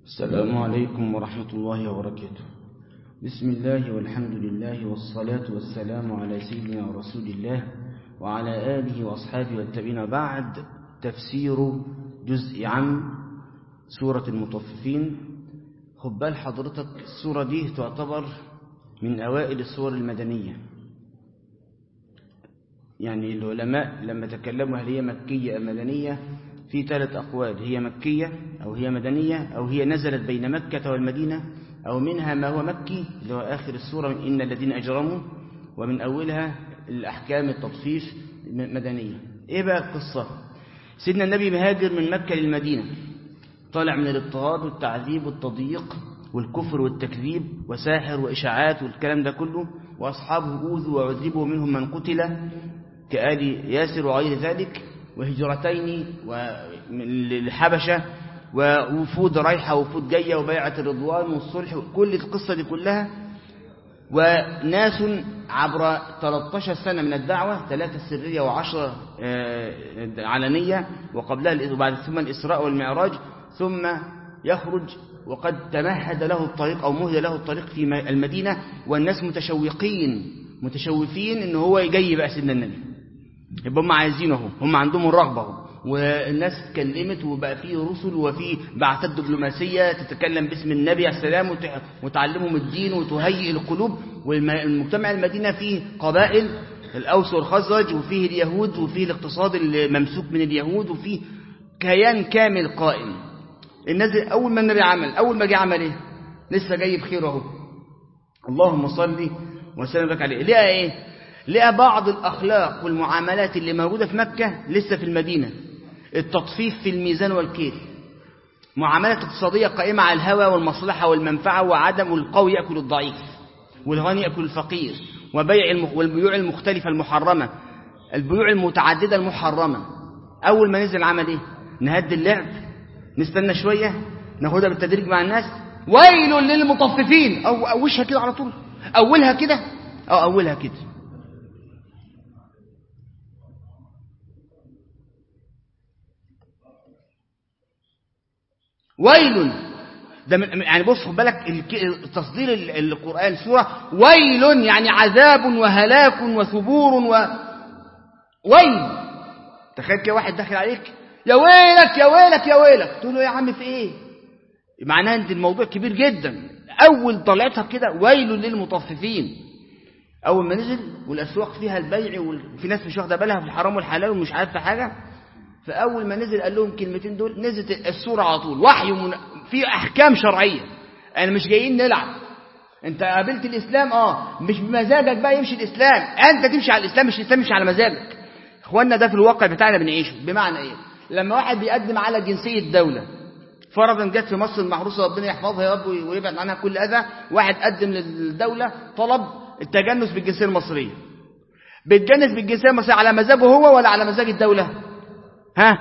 السلام عليكم ورحمة الله وبركاته بسم الله والحمد لله والصلاة والسلام على سيدنا رسول الله وعلى آله وأصحابه والتابعين بعد تفسير جزء عام سورة المطففين خد بال حضرتك السورة دي تعتبر من أوائل السور المدنية يعني العلماء لما تكلموا هل هي مكية أم مدنية في ثلاث أقوال هي مكية أو هي مدنية أو هي نزلت بين مكة والمدينة أو منها ما هو مكي اللي هو آخر السورة من إن الذين أجرموا ومن أولها الأحكام التطفيف مدنية إيه بقى القصة سيدنا النبي مهاجر من مكة للمدينة طالع من الاضطهاد والتعذيب والتضييق والكفر والتكذيب وساحر وإشاعات والكلام ده كله وأصحابه أوذوا وعذبوا منهم من قتل كآل ياسر وغير ذلك وهجرتين للحبشة ووفود رايحة ووفود جاية وبيعة الرضوان والصلح كل القصة دي كلها وناس عبر 13 سنة من الدعوة ثلاثة سرية وعشرة علنية وقبلها وبعد ثم الإسراء والمعراج ثم يخرج وقد تمهد له الطريق أو مهد له الطريق في المدينة والناس متشوقين متشوفين إن هو جاي بقى سيدنا النبي يبقى هم عايزينه هم عندهم الرغبة والناس اتكلمت وبقى فيه رسل وفي بعثات دبلوماسية تتكلم باسم النبي عليه السلام وتعلمهم الدين وتهيئ القلوب والمجتمع المدينة فيه قبائل الأوس والخزرج وفيه اليهود وفيه الاقتصاد الممسوك من اليهود وفيه كيان كامل قائم الناس أول ما النبي عمل أول ما جه عمل إيه لسه جاي بخير أهو اللهم صل وسلم لك عليه لقى إيه لقى بعض الأخلاق والمعاملات اللي موجودة في مكة لسه في المدينة التطفيف في الميزان والكيل معاملات اقتصادية قائمة على الهوى والمصلحة والمنفعة وعدم القوي يأكل الضعيف والغني يأكل الفقير وبيع المخ... والبيوع المختلفة المحرمة البيوع المتعددة المحرمة أول ما نزل عمل إيه نهد اللعب نستنى شوية ناخدها بالتدريج مع الناس ويل للمطففين أو أوشها كده على طول أولها كده أو أولها كده ويل ده من يعني بص خد بالك تصدير القرآن سورة ويل يعني عذاب وهلاك وثبور و ويل تخيل كده واحد داخل عليك يا ويلك يا ويلك يا ويلك تقول له يا عم في ايه معناها ان الموضوع كبير جدا اول طلعتها كده ويل للمطففين اول ما نزل والاسواق فيها البيع وفي ناس مش واخده بالها في الحرام والحلال ومش عارفه حاجه فأول ما نزل قال لهم كلمتين دول نزلت السورة على طول وحي من... في أحكام شرعية أنا مش جايين نلعب أنت قابلت الإسلام آه مش بمزاجك بقى يمشي الإسلام أنت تمشي على الإسلام مش الإسلام يمشي على مزاجك إخواننا ده في الواقع بتاعنا بنعيشه بمعنى إيه لما واحد بيقدم على جنسية دولة فرضا جت في مصر المحروسة ربنا يحفظها يا رب ويبعد عنها كل أذى واحد قدم للدولة طلب التجنس بالجنسية المصرية بيتجنس بالجنسية المصرية على مزاجه هو ولا على مزاج الدولة ها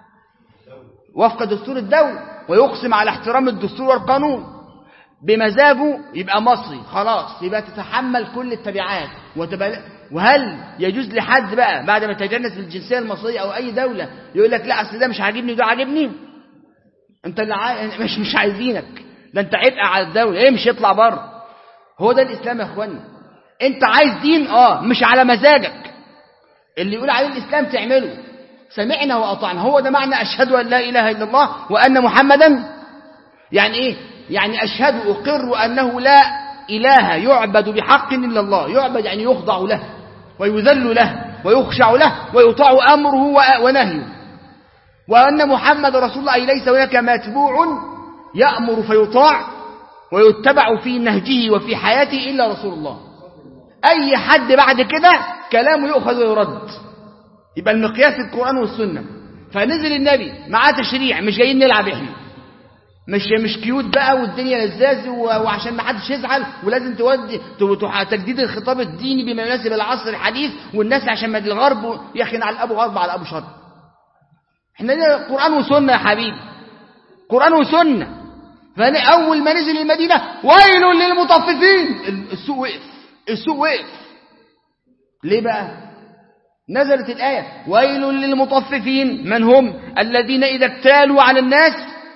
وفق دستور الدولة ويقسم على احترام الدستور والقانون بمزاجه يبقى مصري خلاص يبقى تتحمل كل التبعات وتبقى وهل يجوز لحد بقى بعد ما تجنس بالجنسية المصرية أو أي دولة يقول لك لا أصل ده مش عاجبني ده عاجبني أنت اللي عاي... مش مش عايزينك ده أنت عبء على الدولة إيه مش يطلع بره هو ده الإسلام يا إخوانا أنت عايز دين آه مش على مزاجك اللي يقول عليه الإسلام تعمله سمعنا وأطعنا هو ده معنى أشهد أن لا إله إلا الله وأن محمدا يعني إيه يعني أشهد أقر أنه لا إله يعبد بحق إلا الله يعبد يعني يخضع له ويذل له ويخشع له ويطاع أمره ونهيه وأن محمد رسول الله أي ليس هناك متبوع يأمر فيطاع ويتبع في نهجه وفي حياته إلا رسول الله أي حد بعد كده كلامه يؤخذ ويرد يبقى المقياس القرآن والسنة فنزل النبي معاه تشريع مش جايين نلعب احنا مش مش كيوت بقى والدنيا لزاز وعشان ما حدش يزعل ولازم تودي تجديد الخطاب الديني بما يناسب العصر الحديث والناس عشان ما الغرب يا اخي على الابو غرب على الابو شرق احنا لنا قرآن وسنة يا حبيبي قرآن وسنة فأول ما نزل المدينة ويل للمطففين السوق وقف السوق وقف ليه بقى نزلت الآية ويل للمطففين من هم الذين إذا اكتالوا على الناس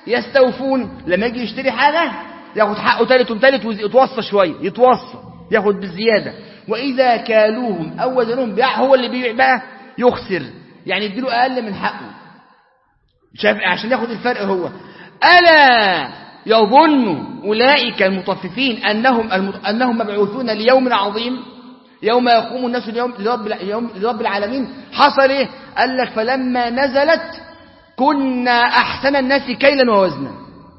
يستوفون لما يجي يشتري حاجة ياخد حقه تالت وتالت ويتوصى شوية يتوصى ياخد بالزيادة وإذا كالوهم أو وزنوهم بيع هو اللي بيبيع بقى يخسر يعني يديله أقل من حقه شاف عشان ياخد الفرق هو ألا يظن أولئك المطففين أنهم المط... أنهم مبعوثون ليوم عظيم يوم يقوم الناس اليوم لرب, اليوم لرب العالمين حصل إيه قال لك فلما نزلت كنا أحسن الناس كيلا ووزنا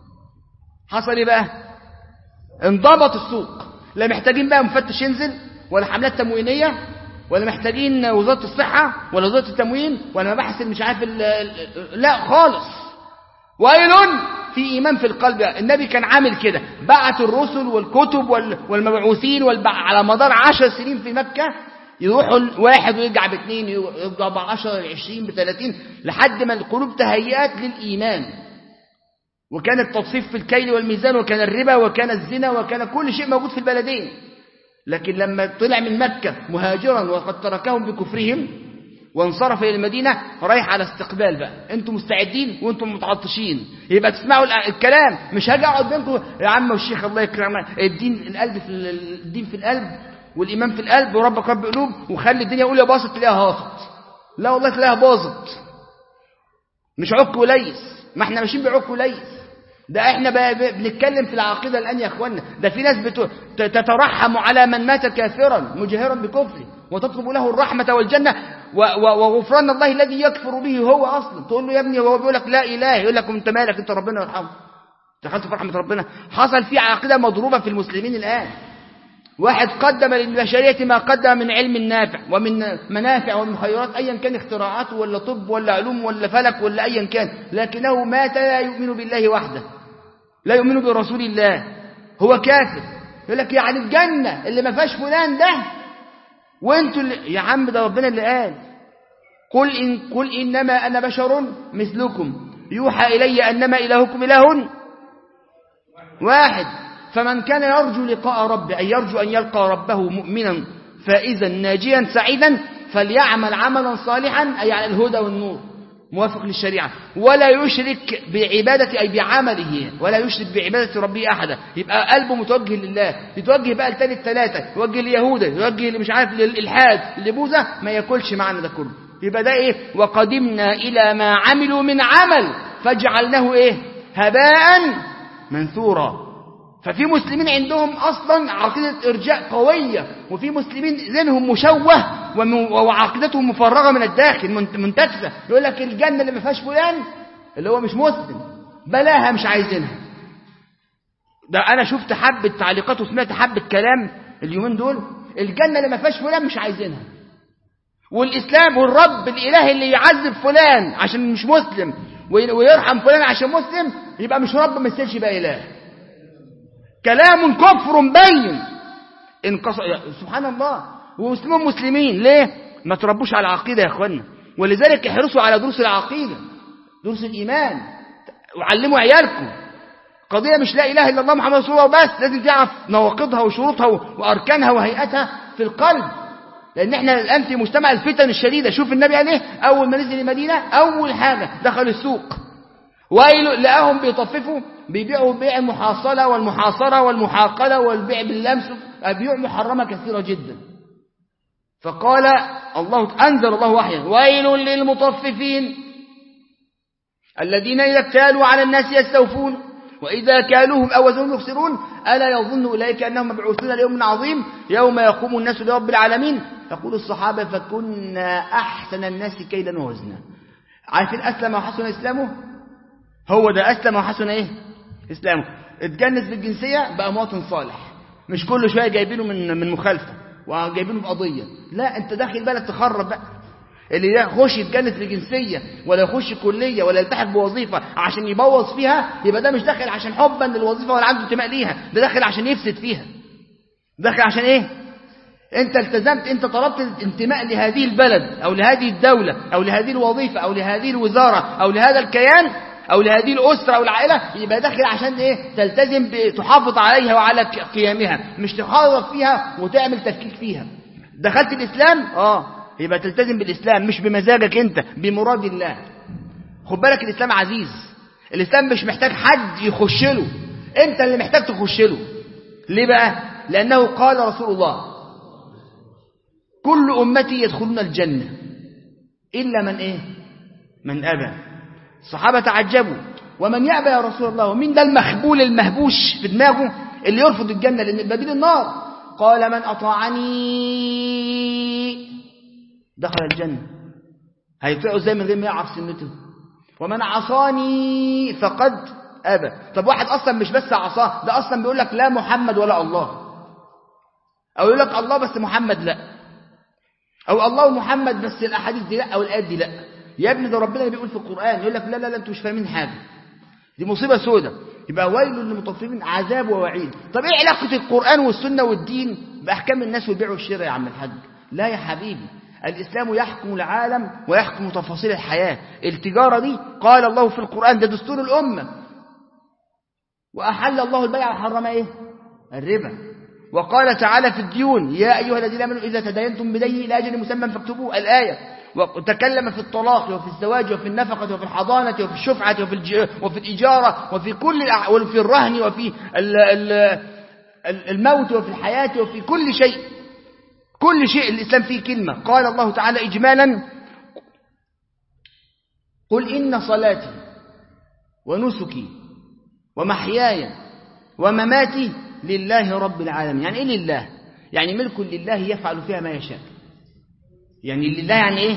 حصل إيه بقى انضبط السوق لا محتاجين بقى مفتش ينزل ولا حملات تموينية ولا محتاجين وزارة الصحة ولا وزارة التموين ولا مباحث مش عارف لا خالص ويل في إيمان في القلب النبي كان عامل كده بعت الرسل والكتب والمبعوثين والبع... على مدار عشر سنين في مكة يروحوا واحد ويرجع باثنين يرجع بعشر عشرين بثلاثين لحد ما القلوب تهيأت للإيمان وكان التصفيف في الكيل والميزان وكان الربا وكان الزنا وكان كل شيء موجود في البلدين لكن لما طلع من مكة مهاجرا وقد تركهم بكفرهم وانصرف إلى المدينة رايح على استقبال بقى انتم مستعدين وانتم متعطشين يبقى تسمعوا الكلام مش هاجي اقعد بينكم يا عم والشيخ الله يكرمك الدين القلب في الدين في القلب والايمان في القلب وربك رب قلوب وخلي الدنيا يقول يا باظت تلاقيها هاطت لا والله تلاقيها باظت مش عك وليس ما احنا ماشيين بعك وليس ده احنا بنتكلم في العقيدة الآن يا اخوانا ده في ناس بتو... تترحم على من مات كافرا مجاهرا بكفره وتطلب له الرحمة والجنة و... و... وغفران الله الذي يكفر به هو أصلا تقول له يا ابني هو بيقول لك لا إله يقول لك انت مالك انت ربنا يرحمه دخلت في رحمة ربنا حصل في عقيدة مضروبة في المسلمين الآن واحد قدم للبشرية ما قدم من علم نافع ومن منافع ومن خيرات أيا كان اختراعاته ولا طب ولا علوم ولا فلك ولا أيا كان لكنه مات لا يؤمن بالله وحده لا يؤمن برسول الله هو كافر يقول لك يعني الجنة اللي ما فيهاش فلان ده وانتوا اللي يا عم ده ربنا اللي قال قل إن قل إنما أنا بشر مثلكم يوحى إلي أنما إلهكم إله واحد فمن كان يرجو لقاء ربه أي يرجو أن يلقى ربه مؤمنا فائزا ناجيا سعيدا فليعمل عملا صالحا أي على الهدى والنور موافق للشريعة ولا يشرك بعبادة أي بعمله ولا يشرك بعبادة ربه أحدا يبقى قلبه متوجه لله يتوجه بقى لتاني الثلاثة يوجه ليهودا يوجه اللي مش عارف للإلحاد لبوذا ما ياكلش معنا ده كله يبقى ده إيه وقدمنا إلى ما عملوا من عمل فجعلناه إيه هباء منثورا ففي مسلمين عندهم أصلا عقيدة إرجاء قوية وفي مسلمين ذهنهم مشوه وعقيدتهم مفرغة من الداخل منتكسة يقول لك الجنة اللي ما فيهاش فلان اللي هو مش مسلم بلاها مش عايزينها ده أنا شفت حبة تعليقات وسمعت حبة كلام اليومين دول الجنة اللي ما فيهاش فلان مش عايزينها والإسلام والرب الإله اللي يعذب فلان عشان مش مسلم ويرحم فلان عشان مسلم يبقى مش رب ما يصيرش بقى إله كلام كفر بين انقص سبحان الله ومسلمون مسلمين ليه ما تربوش على العقيدة يا اخوانا ولذلك احرصوا على دروس العقيدة دروس الإيمان وعلموا عيالكم قضية مش لا إله إلا الله محمد رسول الله بس لازم تعرف نواقضها وشروطها وأركانها وهيئتها في القلب لأن احنا الآن في مجتمع الفتن الشديدة شوف النبي عليه أول ما نزل المدينة أول حاجة دخل السوق ويل لقاهم بيطففوا بيبيعوا بيع المحاصلة والمحاصرة والمحاقلة والبيع باللمس بيوع محرمة كثيرة جدا فقال الله أنزل الله وحيا ويل للمطففين الذين إذا اكتالوا على الناس يستوفون وإذا كالوهم أو وزنهم يخسرون ألا يظن أولئك أنهم مبعوثون ليوم عظيم يوم يقوم الناس لرب العالمين يقول الصحابة فكنا أحسن الناس كيدا ووزنا عارفين أسلم وحسن إسلامه هو ده أسلم وحسن إيه إسلامه اتجنس بالجنسية بقى مواطن صالح مش كل شوية جايبينه من من مخالفة وجايبينه بقضية لا انت داخل بلد تخرب بقى اللي يخش يتجنس بجنسية ولا يخش كلية ولا يلتحق بوظيفة عشان يبوظ فيها يبقى ده مش داخل عشان حبا للوظيفة ولا عنده انتماء ليها ده داخل عشان يفسد فيها داخل عشان ايه انت التزمت انت طلبت الانتماء لهذه البلد او لهذه الدولة او لهذه الوظيفة او لهذه الوزارة او لهذا الكيان او لهذه الاسرة او العائلة يبقى داخل عشان ايه تلتزم تحافظ عليها وعلى قيامها مش تخرب فيها وتعمل تفكيك فيها دخلت الاسلام اه يبقى تلتزم بالاسلام مش بمزاجك انت بمراد الله خد بالك الاسلام عزيز الإسلام مش محتاج حد يخش له أنت اللي محتاج تخش له ليه بقى لأنه قال رسول الله كل أمتي يدخلون الجنة إلا من إيه من أبى الصحابة تعجبوا ومن يأبى يا رسول الله ومين ده المخبول المهبوش في دماغه اللي يرفض الجنة لأن البديل النار قال من أطاعني دخل الجنة هيطيعوا ازاي من غير ما يعرف سنته ومن عصاني فقد أبى طب واحد أصلا مش بس عصاه ده أصلا بيقول لك لا محمد ولا الله أو يقول لك الله بس محمد لا أو الله ومحمد بس الأحاديث دي لا أو الآيات دي لا يا ابني ده ربنا اللي بيقول في القرآن يقول لك لا لا لا أنتوا مش فاهمين حاجة دي مصيبة سودة يبقى ويل للمطففين عذاب ووعيد طب ايه علاقة القرآن والسنة والدين بأحكام الناس والبيع والشراء يا عم الحاج لا يا حبيبي الإسلام يحكم العالم ويحكم تفاصيل الحياة التجارة دي قال الله في القرآن ده دستور الأمة وأحل الله البيع وحرم إيه الربا وقال تعالى في الديون يا أيها الذين آمنوا إذا تداينتم بدين إلى أجل مسمى فاكتبوه الآية وتكلم في الطلاق وفي الزواج وفي النفقة وفي الحضانة وفي الشفعة وفي, الج... وفي الإجارة وفي كل الأع... وفي الرهن وفي ال... ال... الموت وفي الحياة وفي كل شيء كل شيء الإسلام فيه كلمة قال الله تعالى إجمالا قل إن صلاتي ونسكي ومحياي ومماتي لله رب العالمين يعني إيه لله يعني ملك لله يفعل فيها ما يشاء يعني لله يعني إيه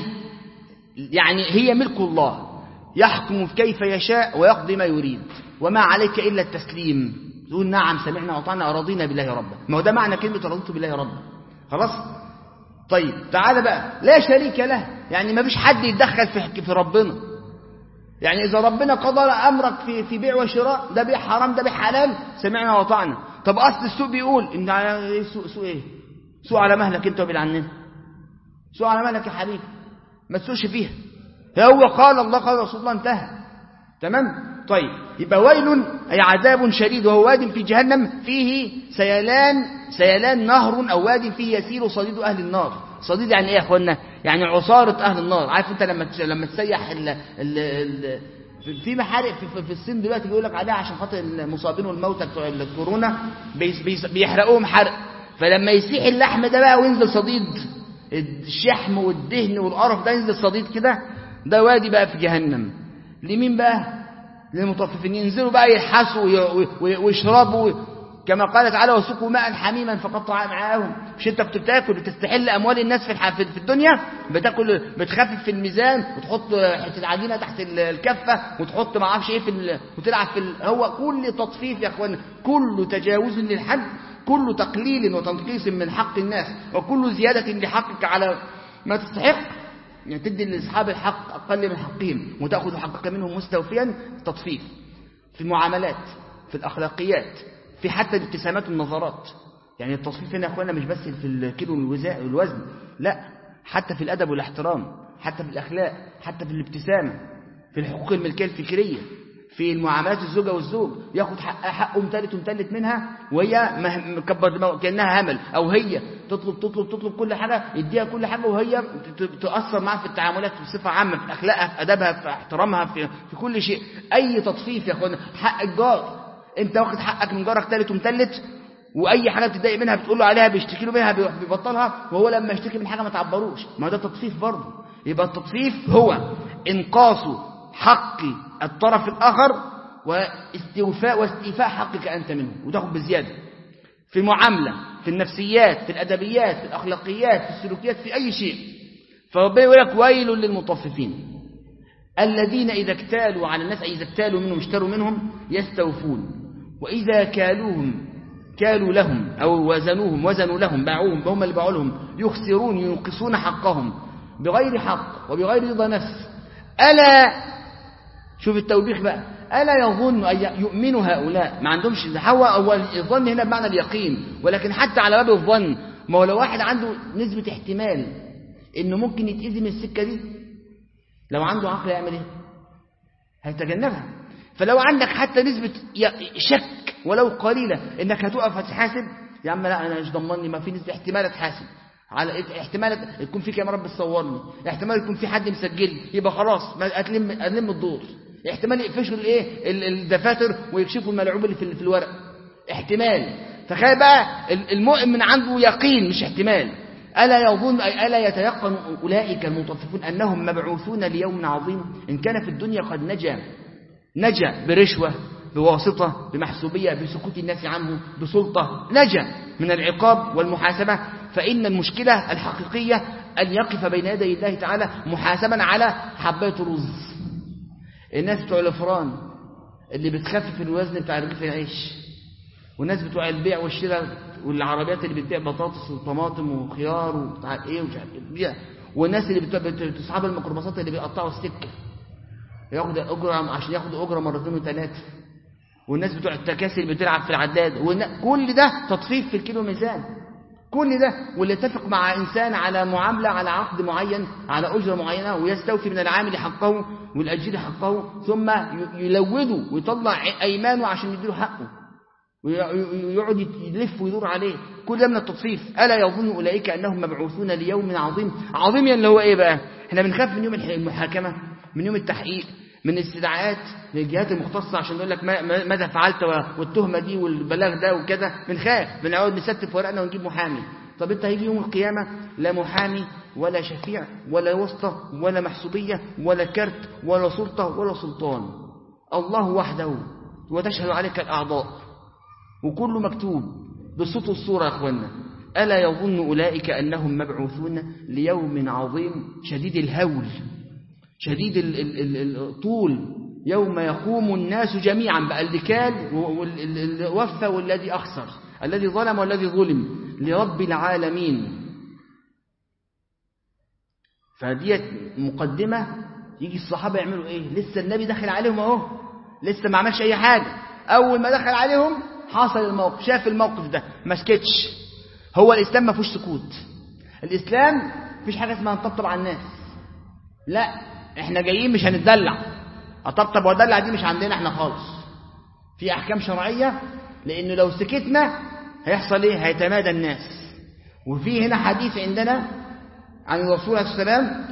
يعني هي ملك الله يحكم كيف يشاء ويقضي ما يريد وما عليك إلا التسليم تقول نعم سمعنا وطعنا رضينا بالله ربا ما هو ده معنى كلمة رضيت بالله ربا خلاص طيب تعالى بقى لا شريك له يعني ما فيش حد يتدخل في في ربنا يعني إذا ربنا قضى أمرك في في بيع وشراء ده بيع حرام ده بيع حلال سمعنا وطعنا طب أصل السوق بيقول إن على سوق سوق إيه سوق على مهلك أنت وبعد عننا سوق على مهلك يا حبيبي ما تسوقش فيها هو قال الله قال رسول الله انتهى تمام طيب يبقى ويل أي عذاب شديد وهو واد في جهنم فيه سيلان سيلان نهر أو واد فيه يسير صديد أهل النار صديد يعني إيه يا أخوانا يعني عصارة أهل النار عارف أنت لما لما تسيح ال ال ال في محارق في, في الصين دلوقتي بيقول لك عليها عشان خاطر المصابين والموتى بتوع الكورونا بيحرقوهم حرق فلما يسيح اللحم ده بقى وينزل صديد الشحم والدهن والقرف ده ينزل صديد كده ده وادي بقى في جهنم لمين بقى للمطففين ينزلوا بقى يلحسوا ويشربوا كما قال تعالى وسقوا ماء حميما فقطع معاهم مش انت كنت بتاكل بتستحل اموال الناس في في الدنيا بتاكل بتخفف في الميزان وتحط حته عجينه تحت الكفه وتحط ما اعرفش ايه في ال... وتلعب في ال... هو كل تطفيف يا اخوانا كل تجاوز للحد كل تقليل وتنقيص من حق الناس وكل زياده لحقك على ما تستحق يعني تدي لاصحاب الحق اقل من حقهم وتاخذ حقك منهم مستوفيا تطفيف في المعاملات في الاخلاقيات في حتى الابتسامات والنظرات يعني التصفيف هنا يا اخوانا مش بس في الكيلو والوزن لا حتى في الادب والاحترام حتى في الاخلاق حتى في الابتسامه في الحقوق الملكيه الفكريه في المعاملات الزوجه والزوج ياخد حق حقه متلت ومتلت منها وهي مكبر كانها همل او هي تطلب تطلب تطلب كل حاجه يديها كل حاجه وهي تاثر معاها في التعاملات بصفه عامه في اخلاقها في ادبها في احترامها في, في كل شيء اي تطفيف يا اخوانا حق الجار انت واخد حقك من جارك تالت ومتلت واي حاجه بتضايق منها بتقول له عليها بيشتكي له منها بيبطلها وهو لما يشتكي من حاجه ما تعبروش ما ده تطفيف برضه يبقى التطفيف هو انقاص حق الطرف الاخر واستوفاء واستيفاء حقك انت منه وتاخد بزياده في المعامله في النفسيات في الادبيات في الاخلاقيات في السلوكيات في اي شيء فربنا يقول لك ويل للمطففين الذين إذا اكتالوا على الناس أي إذا اكتالوا منهم اشتروا منهم يستوفون وإذا كالوهم كالوا لهم أو وزنوهم وزنوا لهم باعوهم هم اللي باعوا لهم يخسرون ينقصون حقهم بغير حق وبغير رضا نفس ألا شوف التوبيخ بقى ألا يظن أن يؤمن هؤلاء ما عندهمش هو أول الظن هنا بمعنى اليقين ولكن حتى على باب الظن ما هو لو واحد عنده نسبة احتمال إنه ممكن يتأذي من السكة دي لو عنده عقل يعمل ايه هيتجنبها فلو عندك حتى نسبة شك ولو قليلة انك هتقف هتحاسب يا عم لا انا مش ضمني ما في نسبة احتمال اتحاسب على احتمال يكون في كاميرا بتصورني احتمال يكون في حد مسجل يبقى خلاص ما اتلم اتلم الدور احتمال يقفشوا الايه الدفاتر ويكشفوا الملعوب اللي في الورق احتمال تخيل بقى المؤمن عنده يقين مش احتمال ألا يظن أي ألا يتيقن أولئك المطففون أنهم مبعوثون ليوم عظيم إن كان في الدنيا قد نجا نجا برشوة بواسطة بمحسوبية بسكوت الناس عنه بسلطة نجا من العقاب والمحاسبة فإن المشكلة الحقيقية أن يقف بين يدي الله تعالى محاسبا على حبات الرز الناس بتوع الافران اللي بتخفف الوزن بتاع رغيف العيش والناس بتوع البيع والشراء والعربيات اللي بتبيع بطاطس وطماطم وخيار وبتاع ايه ومش عارف ايه والناس اللي بتصحاب الميكروباصات اللي بيقطعوا السكه ياخد اجره عشان ياخد اجره مرتين وثلاثه والناس بتوع التكاسي اللي بتلعب في العداد كل ده تطفيف في الكيلو ميزان كل ده واللي يتفق مع إنسان على معاملة على عقد معين على أجرة معينة ويستوفي من العامل حقه والأجير حقه ثم يلوده ويطلع أيمانه عشان يديله حقه ويقعد يلف ويدور عليه كل ده من التطفيف ألا يظن أولئك أنهم مبعوثون ليوم عظيم عظيم اللي هو إيه بقى احنا بنخاف من يوم المحاكمة من يوم التحقيق من استدعاءات للجهات المختصة عشان يقول لك ماذا فعلت والتهمة دي والبلاغ ده وكذا بنخاف بنقعد نستف ورقنا ونجيب محامي طب انت هيجي يوم القيامة لا محامي ولا شفيع ولا واسطة ولا محسوبية ولا كرت ولا سلطة ولا سلطان الله وحده وتشهد عليك الأعضاء وكله مكتوب بالصوت والصورة يا أخوانا ألا يظن أولئك أنهم مبعوثون ليوم عظيم شديد الهول شديد الطول يوم يقوم الناس جميعا بقى اللي كان واللي وفى والذي أخسر الذي ظلم والذي ظلم لرب العالمين فديت مقدمة يجي الصحابة يعملوا ايه لسه النبي دخل عليهم اهو لسه ما عملش اي حاجة اول ما دخل عليهم حصل الموقف شاف الموقف ده ما سكتش هو الاسلام ما فيهوش سكوت الاسلام مفيش حاجة اسمها نطبطب على الناس لا احنا جايين مش هنتدلع اطبطب وادلع دي مش عندنا احنا خالص في احكام شرعية لانه لو سكتنا هيحصل ايه هيتمادى الناس وفي هنا حديث عندنا عن الرسول عليه السلام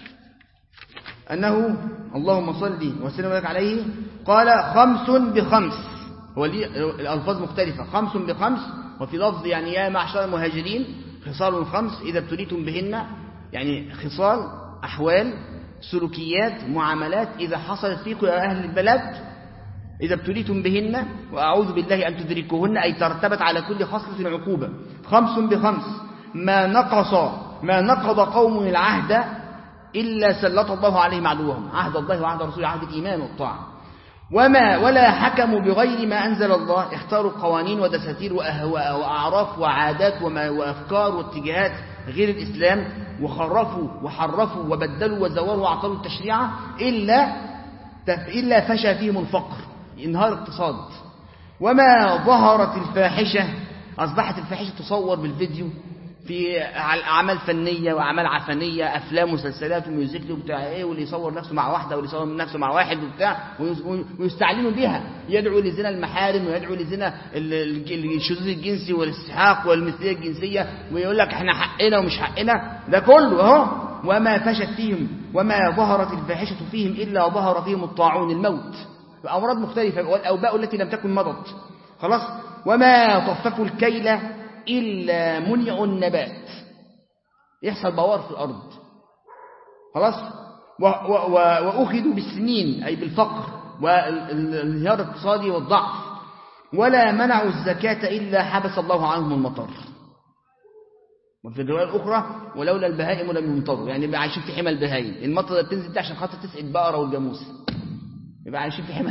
انه اللهم صل وسلم وبارك عليه قال خمس بخمس هو ليه الالفاظ مختلفة خمس بخمس وفي لفظ يعني يا معشر المهاجرين خصال خمس اذا ابتليتم بهن يعني خصال احوال سلوكيات معاملات إذا حصلت فيكم يا أهل البلد إذا ابتليتم بهن وأعوذ بالله أن تدركوهن أي ترتبت على كل خصلة عقوبة خمس بخمس ما نقص ما نقض قوم العهد إلا سلط الله عليهم عدوهم عهد الله وعهد رسوله عهد الإيمان والطاعة وما ولا حكموا بغير ما أنزل الله اختاروا قوانين ودساتير وأهواء وأعراف وعادات وما وأفكار واتجاهات غير الإسلام وخرفوا وحرفوا وبدلوا وزوروا وعطلوا التشريع إلا إلا فشى فيهم الفقر انهار اقتصاد وما ظهرت الفاحشة أصبحت الفاحشة تصور بالفيديو في أعمال فنية وأعمال عفنية أفلام ومسلسلات وميوزيكل وبتاع إيه واللي يصور نفسه مع واحدة واللي يصور نفسه مع واحد وبتاع ويستعلنوا بها يدعو لزنا المحارم ويدعو لزنا الشذوذ الجنسي والاستحقاق والمثلية الجنسية ويقول لك احنا حقنا ومش حقنا ده كله اهو وما فشت فيهم وما ظهرت الفاحشة فيهم إلا ظهر فيهم الطاعون الموت أمراض مختلفة والأوباء التي لم تكن مضت خلاص وما طففوا الكيل إلا منع النبات يحصل بوار في الأرض خلاص وأخذوا بالسنين أي بالفقر والانهيار الاقتصادي والضعف ولا منعوا الزكاة إلا حبس الله عنهم المطر وفي الرواية الأخرى ولولا البهائم لم يمطروا يعني يبقى عايشين في حمى البهائم المطر بتنزل دي عشان خاطر تسقي البقرة والجاموس يبقى عايشين في حمى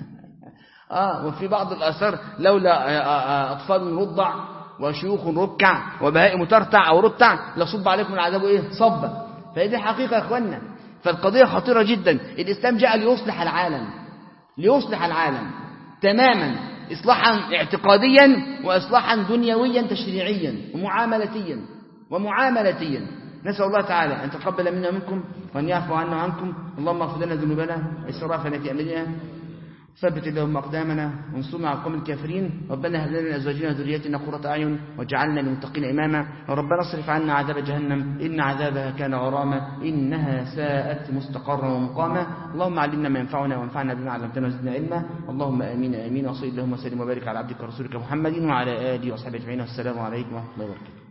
آه وفي بعض الآثار لولا أطفال رضع وشيوخ ركع وبهائم ترتع أو رتع لصب عليكم العذاب إيه صبا فهذه حقيقة يا أخوانا فالقضية خطيرة جدا الإسلام جاء ليصلح العالم ليصلح العالم تماما إصلاحا اعتقاديا وإصلاحا دنيويا تشريعيا ومعاملتيا ومعاملتيا نسأل الله تعالى أن تقبل منا منكم وأن يعفو عنا وعنكم اللهم اغفر لنا ذنوبنا وإسرافنا في أمرنا ثبت اللهم أقدامنا وانصرنا على القوم الكافرين ربنا هب لنا من أزواجنا وذرياتنا قرة أعين واجعلنا للمتقين إماما ربنا اصرف عنا عذاب جهنم إن عذابها كان غراما إنها ساءت مستقرا ومقاما اللهم علمنا ما ينفعنا وانفعنا بما علمتنا وزدنا علما اللهم آمين آمين وصلي اللهم وسلم وبارك على عبدك ورسولك محمد وعلى آله وصحبه أجمعين والسلام عليكم ورحمة الله وبركاته